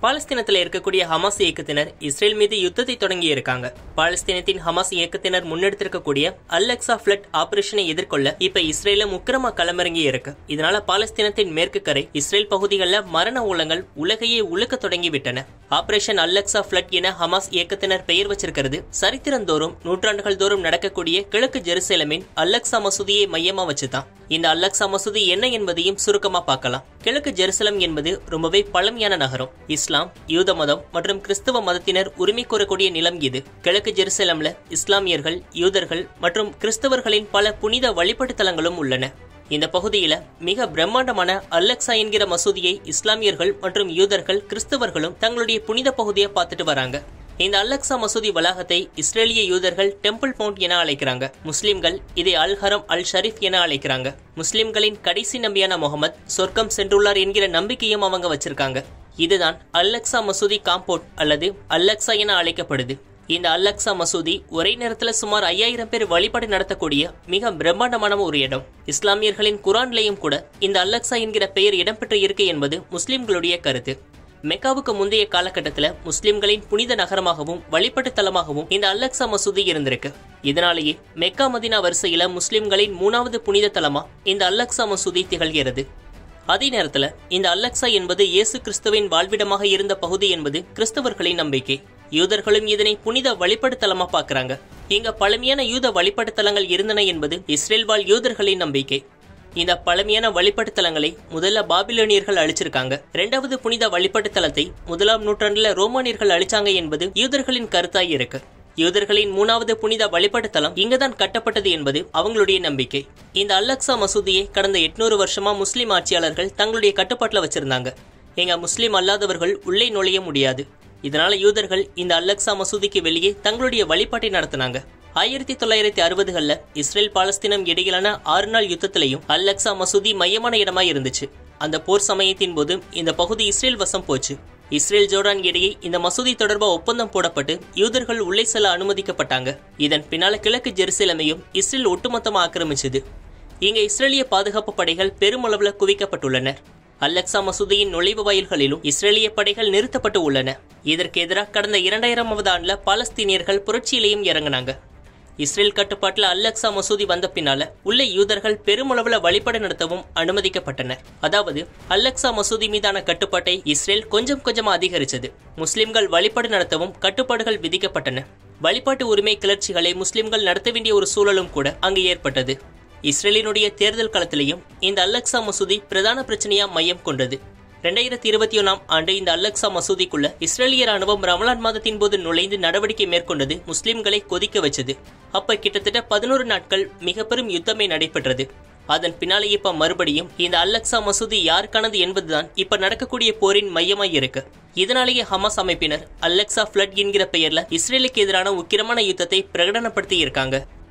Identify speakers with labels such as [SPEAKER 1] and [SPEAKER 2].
[SPEAKER 1] பாலஸ்தீனத்தில் இருக்கக்கூடிய ஹமாஸ் இயக்கத்தினர் இஸ்ரேல் மீது யுத்தத்தை தொடங்கி இருக்காங்க பாலஸ்தீனத்தின் ஹமாஸ் இயக்கத்தினர் முன்னெடுத்திருக்கக்கூடிய அல்லக்சா பிளட் ஆபரேஷனை எதிர்கொள்ள இப்ப இஸ்ரேல முக்கிரமா களமிறங்கி இருக்கு இதனால பாலஸ்தீனத்தின் மேற்கு கரை இஸ்ரேல் பகுதிகளில் மரண ஊழங்கள் உலகையே உழுக்க தொடங்கி விட்டன ஆபரேஷன் அல்லக்சா பிளட் என ஹமாஸ் இயக்கத்தினர் பெயர் வச்சிருக்கிறது சரித்திரந்தோறும் நூற்றாண்டுகள் தோறும் நடக்கக்கூடிய கிழக்கு ஜெருசலேமின் அல்லக்சா மசூதியை மையமா வச்சுதான் இந்த அல்லக்சா மசூதி என்ன என்பதையும் சுருக்கமா பார்க்கலாம் கிழக்கு ஜெருசலம் என்பது ரொம்பவே பழமையான நகரம் இஸ்லாம் யூத மதம் மற்றும் கிறிஸ்தவ மதத்தினர் உரிமை கோரக்கூடிய நிலம் இது கிழக்கு ஜெருசலம்ல இஸ்லாமியர்கள் யூதர்கள் மற்றும் கிறிஸ்தவர்களின் பல புனித வழிபாட்டு தலங்களும் உள்ளன இந்த பகுதியில மிக பிரம்மாண்டமான அல்லக்சா என்கிற மசூதியை இஸ்லாமியர்கள் மற்றும் யூதர்கள் கிறிஸ்தவர்களும் தங்களுடைய புனித பகுதியை பார்த்துட்டு வராங்க இந்த அல்லக்சா மசூதி வளாகத்தை இஸ்ரேலிய யூதர்கள் டெம்பிள் மவுண்ட் என அழைக்கிறாங்க முஸ்லிம்கள் இதை அல் ஹரம் அல் ஷரீஃப் என அழைக்கிறாங்க முஸ்லிம்களின் கடைசி நம்பியான முகமது சொர்க்கம் சென்றுள்ளார் என்கிற நம்பிக்கையும் அவங்க வச்சிருக்காங்க இதுதான் அல்லக்சா மசூதி காம்பவுண்ட் அல்லது அல்லக்சா என அழைக்கப்படுது இந்த அல்லக்சா மசூதி ஒரே நேரத்துல சுமார் ஐயாயிரம் பேர் வழிபாடு நடத்தக்கூடிய மிக பிரம்மாண்டமான ஒரு இடம் இஸ்லாமியர்களின் குரான்லையும் கூட இந்த அல்லக்சா என்கிற பெயர் இடம்பெற்று இருக்கு என்பது முஸ்லிம்களுடைய கருத்து மெக்காவுக்கு முந்தைய காலகட்டத்தில் முஸ்லிம்களின் புனித நகரமாகவும் வழிபாட்டு தலமாகவும் இந்த அல்லக்சா மசூதி இருந்திருக்கு இதனாலேயே மெக்கா மதினா வரிசையில முஸ்லிம்களின் மூணாவது புனித தலமா இந்த அல்லக்சா மசூதி திகழ்கிறது அதே நேரத்துல இந்த அல்லக்சா என்பது இயேசு கிறிஸ்துவின் வாழ்விடமாக இருந்த பகுதி என்பது கிறிஸ்தவர்களின் நம்பிக்கை யூதர்களும் இதனை புனித வழிபாட்டு தலமா பாக்குறாங்க இங்க பழமையான யூத வழிபாட்டு தலங்கள் இருந்தன என்பது இஸ்ரேல் வாழ் யூதர்களின் நம்பிக்கை இந்த பழமையான வழிபாட்டு தலங்களை முதல்ல பாபிலோனியர்கள் அழிச்சிருக்காங்க இரண்டாவது புனித வழிபாட்டு தலத்தை முதலாம் நூற்றாண்டுல ரோமானியர்கள் அழிச்சாங்க என்பது யூதர்களின் கருத்தாய் இருக்கு யூதர்களின் மூணாவது புனித வழிபாட்டு தலம் இங்கதான் கட்டப்பட்டது என்பது அவங்களுடைய நம்பிக்கை இந்த அல்லக்சா மசூதியை கடந்த எட்நூறு வருஷமா முஸ்லிம் ஆட்சியாளர்கள் தங்களுடைய கட்டுப்பாட்டுல வச்சிருந்தாங்க எங்க முஸ்லிம் அல்லாதவர்கள் உள்ளே நுழைய முடியாது இதனால யூதர்கள் இந்த அல்லக்சா மசூதிக்கு வெளியே தங்களுடைய வழிபாட்டை நடத்தினாங்க ஆயிரத்தி தொள்ளாயிரத்தி அறுபதுகள்ல இஸ்ரேல் பாலஸ்தீனம் இடையிலான ஆறு நாள் யுத்தத்திலையும் அல்லக்சா மசூதி மையமான இடமா இருந்துச்சு அந்த போர் சமயத்தின் போது இந்த பகுதி இஸ்ரேல் வசம் போச்சு இஸ்ரேல் ஜோர்டான் இடையே இந்த மசூதி தொடர்பா ஒப்பந்தம் போடப்பட்டு யூதர்கள் உள்ளே செல்ல அனுமதிக்கப்பட்டாங்க இதன் பின்னால கிழக்கு ஜெருசலேமையும் இஸ்ரேல் ஒட்டுமொத்தமா ஆக்கிரமிச்சது இங்க இஸ்ரேலிய பாதுகாப்பு படைகள் பெருமளவுல குவிக்கப்பட்டுள்ளனர் அல்லக்சா மசூதியின் நுழைவு வாயில்களிலும் இஸ்ரேலிய படைகள் நிறுத்தப்பட்டு உள்ளன இதற்கு எதிராக கடந்த இரண்டாயிரமாவது ஆண்டுல பாலஸ்தீனியர்கள் புரட்சியிலையும் இறங்கினாங்க இஸ்ரேல் கட்டுப்பாட்டுல அல்லக்சா மசூதி வந்த பின்னால உள்ள யூதர்கள் பெருமளவுல வழிபாடு நடத்தவும் அனுமதிக்கப்பட்டனர் அதாவது அல்லக்சா மசூதி மீதான கட்டுப்பாட்டை இஸ்ரேல் கொஞ்சம் கொஞ்சமா அதிகரிச்சது முஸ்லிம்கள் வழிபாடு நடத்தவும் கட்டுப்பாடுகள் விதிக்கப்பட்டன வழிபாட்டு உரிமை கிளர்ச்சிகளை முஸ்லிம்கள் நடத்த வேண்டிய ஒரு சூழலும் கூட அங்கு ஏற்பட்டது இஸ்ரேலினுடைய தேர்தல் களத்திலையும் இந்த அல்லக்சா மசூதி பிரதான பிரச்சனையா மையம் கொண்டது ரெண்டாயிரத்தி இருபத்தி ஒன்னாம் ஆண்டு இந்த அல்லக்சா மசூதிக்குள்ள இஸ்ரேலிய ராணுவம் ரமலான் மாதத்தின் போது நுழைந்து நடவடிக்கை மேற்கொண்டது முஸ்லிம்களை கொதிக்க வச்சது அப்ப கிட்டத்தட்ட பதினோரு நாட்கள் மிக பெரும் யுத்தமே நடைபெற்றது அதன் பின்னாலே இப்ப மறுபடியும் இந்த அல்லக்சா மசூதி யாருக்கானது என்பதுதான் இப்ப நடக்கக்கூடிய போரின் மையமாய் இருக்கு இதனாலேயே ஹமாஸ் அமைப்பினர் அல்லக்சா பிளட் என்கிற பெயர்ல இஸ்ரேலுக்கு எதிரான உக்கிரமான யுத்தத்தை பிரகடனப்படுத்தி இருக்காங்க